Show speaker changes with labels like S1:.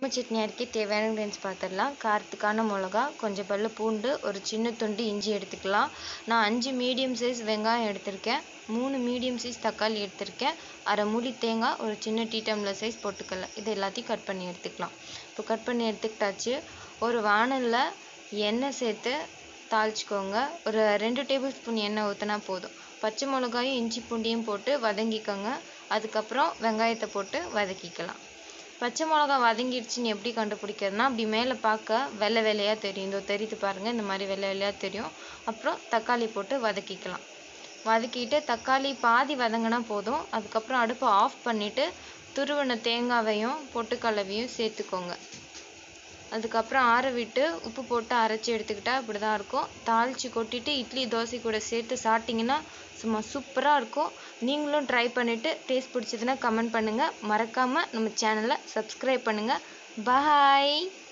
S1: குழம்பு சட்னி அரைக்க தேவையான இன்க்ரீடியன்ஸ் பார்த்துடலாம் காரத்துக்கான மிளகா கொஞ்சம் பல்லு பூண்டு ஒரு சின்ன துண்டு இஞ்சி எடுத்துக்கலாம் நான் அஞ்சு மீடியம் சைஸ் வெங்காயம் எடுத்திருக்கேன் மூணு மீடியம் சைஸ் தக்காளி எடுத்திருக்கேன் அரை மூடி தேங்காய் ஒரு சின்ன டீ டம்ளர் சைஸ் பொட்டுக்கடலை இது எல்லாத்தையும் கட் பண்ணி எடுத்துக்கலாம் இப்போ கட் பண்ணி எடுத்துக்கிட்டாச்சு ஒரு வானலில் எண்ணெய் சேர்த்து தாளிச்சுக்கோங்க ஒரு ரெண்டு டேபிள் ஸ்பூன் எண்ணெய் ஊற்றினா போதும் பச்சை மிளகாயும் இஞ்சி பூண்டையும் போட்டு வதங்கிக்கோங்க அதுக்கப்புறம் வெங்காயத்தை போட்டு வதக்கிக்கலாம் பச்சை மிளகா வதங்கிடுச்சின்னு எப்படி கண்டுபிடிக்கிறதுனா அப்படி மேலே பார்க்க வெள்ளை வெள்ளையாக தெரியும் இதோ தெரியுது பாருங்கள் இந்த மாதிரி வெள்ளை வெள்ளையாக தெரியும் அப்புறம் தக்காளி போட்டு வதக்கிக்கலாம் வதக்கிட்டு தக்காளி பாதி வதங்கினா போதும் அதுக்கப்புறம் அடுப்பை ஆஃப் பண்ணிவிட்டு துருவின தேங்காவையும் பொட்டுக்கடலையும் சேர்த்துக்கோங்க அதுக்கப்புறம் ஆற விட்டு உப்பு போட்டு அரைச்சி எடுத்துக்கிட்டா இப்படி தான் இருக்கும் தாளித்து கொட்டிட்டு இட்லி தோசை கூட சேர்த்து சாப்பிட்டிங்கன்னா சும்மா சூப்பராக இருக்கும் நீங்களும் ட்ரை பண்ணிவிட்டு டேஸ்ட் பிடிச்சதுன்னா கமெண்ட் பண்ணுங்கள் மறக்காமல் நம்ம சேனலை சப்ஸ்கிரைப் பண்ணுங்கள் பாய்